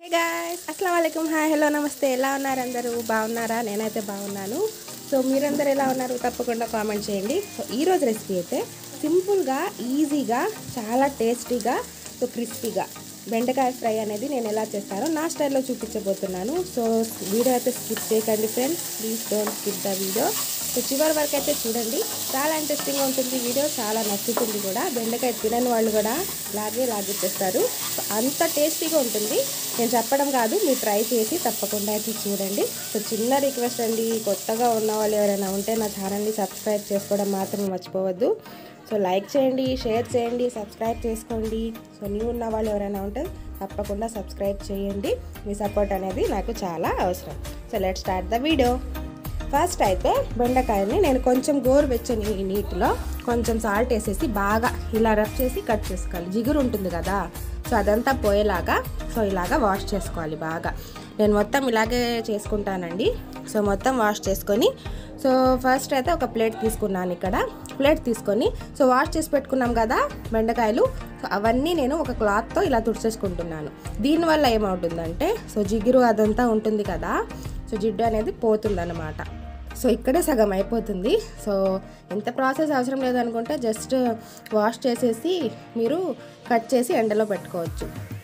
guys అస్సలం వాలేకుమ్ hi hello నమస్తే ఎలా ఉన్నారు అందరూ బాగున్నారా నేనైతే బాగున్నాను సో మీరందరూ ఎలా ఉన్నారు తప్పకుండా కామెంట్ చేయండి సో ఈరోజు రెసిపీ అయితే సింపుల్గా ఈజీగా చాలా టేస్టీగా సో క్రిస్పీగా బెండకాయ ఫ్రై అనేది నేను ఎలా చేస్తానో నా స్టైల్లో చూపించబోతున్నాను సో వీడియో అయితే స్కిప్ చేయకండి friends please don't skip the video so చివరి వరకు అయితే చూడండి చాలా ఇంట్రెస్టింగ్గా ఉంటుంది వీడియో చాలా నచ్చుతుంది కూడా బెండకాయ తినని వాళ్ళు కూడా లాగే లాగేస్తారు సో అంత టేస్టీగా ఉంటుంది నేను చెప్పడం కాదు మీరు ట్రై చేసి తప్పకుండా అయితే చూడండి సో చిన్న రిక్వెస్ట్ అండి కొత్తగా ఉన్న వాళ్ళు ఎవరైనా ఉంటే నా ఛానల్ని సబ్స్క్రైబ్ చేసుకోవడం మాత్రం మర్చిపోవద్దు సో లైక్ చేయండి షేర్ చేయండి సబ్స్క్రైబ్ చేసుకోండి సో న్యూ ఉన్న వాళ్ళు ఎవరైనా ఉంటే తప్పకుండా సబ్స్క్రైబ్ చేయండి మీ సపోర్ట్ అనేది నాకు చాలా అవసరం so let start the video first అయితే బెండకాయని నేను కొంచెం గోరువెచ్చని నీటిలో కొంచెం సాల్ట్ వేసేసి బాగా ఇలా రబ్ చేసి కట్ చేసుకోవాలి జిగురు ఉంటుంది కదా సో అదంతా పోయేలాగా సో ఇలాగా వాష్ చేసుకోవాలి బాగా నేను మొత్తం ఇలాగే చేసుకుంటానండి సో మొత్తం వాష్ చేసుకొని సో ఫస్ట్ అయితే ఒక ప్లేట్ తీసుకున్నాను ఇక్కడ ప్లేట్ తీసుకొని సో వాష్ చేసి పెట్టుకున్నాం కదా బెండకాయలు సో అవన్నీ నేను ఒక క్లాత్తో ఇలా తుడిచేసుకుంటున్నాను దీనివల్ల ఏమవుతుందంటే సో జిగురు అదంతా ఉంటుంది కదా సో జిడ్డు అనేది పోతుందన్నమాట సో ఇక్కడే సగం అయిపోతుంది సో ఎంత ప్రాసెస్ అవసరం లేదనుకుంటే జస్ట్ వాష్ చేసేసి మీరు కట్ చేసి ఎండలో పెట్టుకోవచ్చు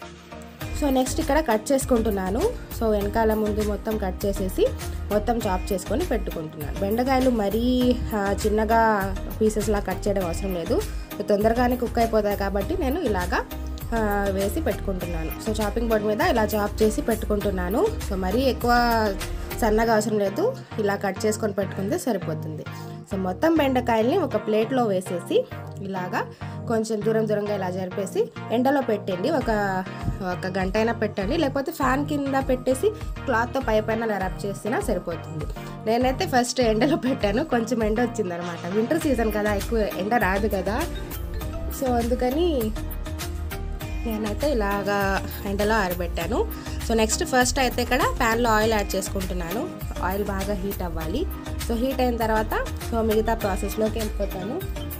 సో నెక్స్ట్ ఇక్కడ కట్ చేసుకుంటున్నాను సో వెనకాల ముందు మొత్తం కట్ చేసేసి మొత్తం చాప్ చేసుకొని పెట్టుకుంటున్నాను బెండకాయలు మరీ చిన్నగా పీసెస్లా కట్ చేయడం అవసరం లేదు తొందరగానే కుక్ అయిపోతాయి కాబట్టి నేను ఇలాగా వేసి పెట్టుకుంటున్నాను సో చాపింగ్ బోర్డ్ మీద ఇలా చాప్ చేసి పెట్టుకుంటున్నాను సో మరీ ఎక్కువ సన్నగా అవసరం లేదు ఇలా కట్ చేసుకొని పెట్టుకుంటే సరిపోతుంది సో మొత్తం బెండకాయల్ని ఒక ప్లేట్లో వేసేసి ఇలాగా కొంచెం దూరం దూరంగా ఇలా జరిపేసి ఎండలో పెట్టండి ఒక ఒక గంట అయినా పెట్టండి లేకపోతే ఫ్యాన్ కింద పెట్టేసి క్లాత్తో పై పైన ఇలా రబ్ చేసినా సరిపోతుంది నేనైతే ఫస్ట్ ఎండలో పెట్టాను కొంచెం ఎండ వచ్చిందనమాట వింటర్ సీజన్ కదా ఎక్కువ ఎండ రాదు కదా సో అందుకని నేనైతే ఇలాగా ఎండలో ఆరబెట్టాను సో నెక్స్ట్ ఫస్ట్ అయితే ఇక్కడ ప్యాన్లో ఆయిల్ యాడ్ చేసుకుంటున్నాను ఆయిల్ బాగా హీట్ అవ్వాలి సో హీట్ అయిన తర్వాత సో మిగతా ప్రాసెస్లోకి వెళ్ళిపోతాను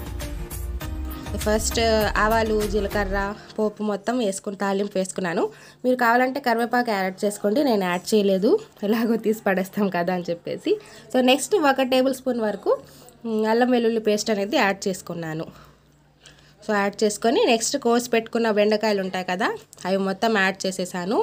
ఫస్ట్ ఆవాలు జీలకర్ర పోపు మొత్తం వేసుకుని తాలింపు వేసుకున్నాను మీరు కావాలంటే కరివేపాకు యాడ్ చేసుకోండి నేను యాడ్ చేయలేదు ఎలాగో తీసి పడేస్తాం కదా అని చెప్పేసి సో నెక్స్ట్ ఒక టేబుల్ స్పూన్ వరకు అల్లం వెల్లుల్లి పేస్ట్ అనేది యాడ్ చేసుకున్నాను సో యాడ్ చేసుకొని నెక్స్ట్ కోసి పెట్టుకున్న బెండకాయలు ఉంటాయి కదా అవి మొత్తం యాడ్ చేసేసాను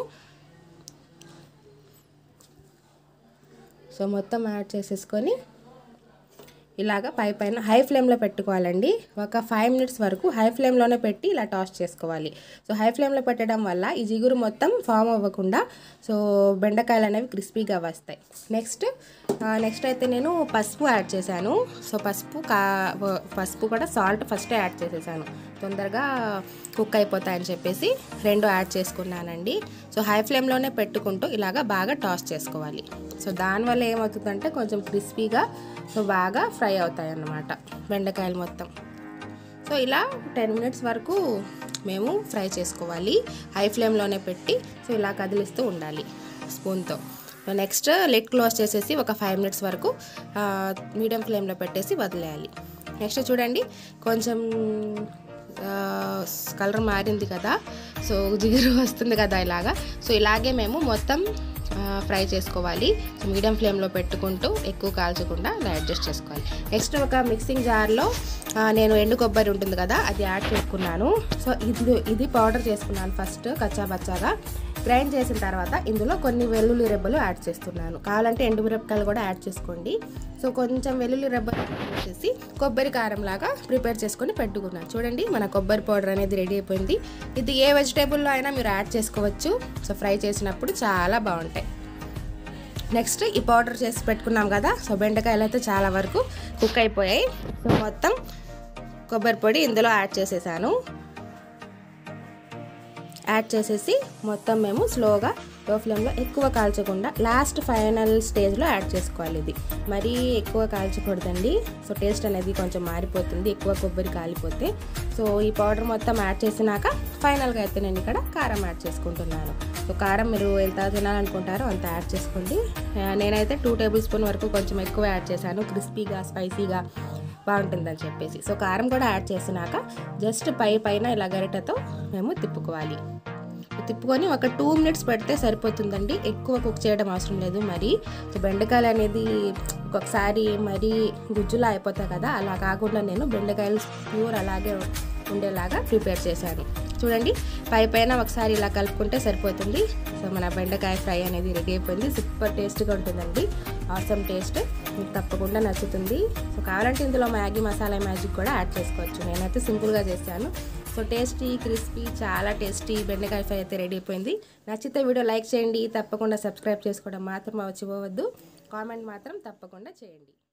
సో మొత్తం యాడ్ చేసేసుకొని ఇలాగ పై పైన హై ఫ్లేమ్లో పెట్టుకోవాలండి ఒక ఫైవ్ మినిట్స్ వరకు హై ఫ్లేమ్లోనే పెట్టి ఇలా టాస్ చేసుకోవాలి సో హై ఫ్లేమ్లో పెట్టడం వల్ల ఈ జిగురు మొత్తం ఫామ్ అవ్వకుండా సో బెండకాయలు అనేవి క్రిస్పీగా వస్తాయి నెక్స్ట్ నెక్స్ట్ అయితే నేను పసుపు యాడ్ చేశాను సో పసుపు కా పసుపు కూడా సాల్ట్ ఫస్టే యాడ్ చేసేసాను తొందరగా కుక్ అయిపోతాయని చెప్పేసి రెండు యాడ్ చేసుకున్నానండి సో హై ఫ్లేమ్లోనే పెట్టుకుంటూ ఇలాగ బాగా టాస్ చేసుకోవాలి సో దానివల్ల ఏమవుతుందంటే కొంచెం క్రిస్పీగా సో బాగా ఫ్రై అవుతాయి అన్నమాట బెండకాయలు మొత్తం సో ఇలా టెన్ మినిట్స్ వరకు మేము ఫ్రై చేసుకోవాలి హై ఫ్లేమ్లోనే పెట్టి సో ఇలా కదిలిస్తూ ఉండాలి స్పూన్తో నెక్స్ట్ లిడ్ క్లోజ్ చేసేసి ఒక ఫైవ్ మినిట్స్ వరకు మీడియం ఫ్లేమ్లో పెట్టేసి వదిలేయాలి నెక్స్ట్ చూడండి కొంచెం కలర్ మారింది కదా సో జిగురు వస్తుంది కదా ఇలాగా సో ఇలాగే మేము మొత్తం ఫ్రై చేసుకోవాలి సో మీడియం ఫ్లేమ్లో పెట్టుకుంటూ ఎక్కువ కాల్చకుండా ఇలా అడ్జస్ట్ చేసుకోవాలి నెక్స్ట్ ఒక మిక్సింగ్ జార్లో నేను ఎండు కొబ్బరి ఉంటుంది కదా అది యాడ్ చేసుకున్నాను సో ఇది ఇది పౌడర్ చేసుకున్నాను ఫస్ట్ కచ్చా బచ్చాగా గ్రైండ్ చేసిన తర్వాత ఇందులో కొన్ని వెల్లుల్లి రెబ్బలు యాడ్ చేస్తున్నాను కావాలంటే ఎండు మిరపకాయలు కూడా యాడ్ చేసుకోండి సో కొంచెం వెల్లుల్లి రెబ్బలు వేసేసి కొబ్బరి కారం లాగా ప్రిపేర్ చేసుకొని పెట్టుకున్నాను చూడండి మన కొబ్బరి పౌడర్ అనేది రెడీ అయిపోయింది ఇది ఏ వెజిటేబుల్లో అయినా మీరు యాడ్ చేసుకోవచ్చు సో ఫ్రై చేసినప్పుడు చాలా బాగుంటాయి నెక్స్ట్ ఈ పౌడర్ చేసి పెట్టుకున్నాం కదా సో బెండకాయలు అయితే చాలా వరకు కుక్ అయిపోయాయి సో మొత్తం కొబ్బరి పొడి ఇందులో యాడ్ చేసేసాను యాడ్ చేసేసి మొత్తం మేము స్లోగా లో ఫ్లేమ్లో ఎక్కువ కాల్చకుండా లాస్ట్ ఫైనల్ స్టేజ్లో యాడ్ చేసుకోవాలి ఇది మరీ ఎక్కువ కాల్చకూడదండి సో టేస్ట్ అనేది కొంచెం మారిపోతుంది ఎక్కువ కొబ్బరి కాలిపోతే సో ఈ పౌడర్ మొత్తం యాడ్ చేసినాక ఫైనల్గా అయితే నేను ఇక్కడ కారం యాడ్ చేసుకుంటున్నాను సో కారం మీరు ఎంత తినాలనుకుంటారో అంత యాడ్ చేసుకోండి నేనైతే టూ టేబుల్ స్పూన్ వరకు కొంచెం ఎక్కువ యాడ్ చేశాను క్రిస్పీగా స్పైసీగా బాగుంటుందని చెప్పేసి సో కారం కూడా యాడ్ చేసినాక జస్ట్ పై పైన ఇలా గరిటతో మేము తిప్పుకోవాలి తిప్పుకొని ఒక టూ మినిట్స్ పెడితే సరిపోతుందండి ఎక్కువ కుక్ చేయడం అవసరం లేదు మరి సో బెండకాయలు అనేది ఒక్కొక్కసారి మరీ గుజ్జులా అయిపోతాయి కదా అలా కాకుండా నేను బెండకాయలు ప్యూర్ అలాగే ఉండేలాగా ప్రిపేర్ చేశాను చూడండి పై పైన ఒకసారి ఇలా కలుపుకుంటే సరిపోతుంది సో మన బెండకాయ ఫ్రై అనేది రెడీ అయిపోయింది సూపర్ టేస్ట్గా ఉంటుందండి ఆసమ్ టేస్ట్ మీకు తప్పకుండా నచ్చుతుంది సో కావాలంటే ఇందులో మ్యాగీ మసాలా మ్యాజిక్ కూడా యాడ్ చేసుకోవచ్చు నేనైతే సింపుల్గా చేశాను సో టేస్టీ క్రిస్పీ చాలా టేస్టీ బెండకాయ ఫ్రై అయితే రెడీ అయిపోయింది నచ్చితే వీడియో లైక్ చేయండి తప్పకుండా సబ్స్క్రైబ్ చేసుకోవడం మాత్రం మర్చిపోవద్దు కామెంట్ మాత్రం తప్పకుండా చేయండి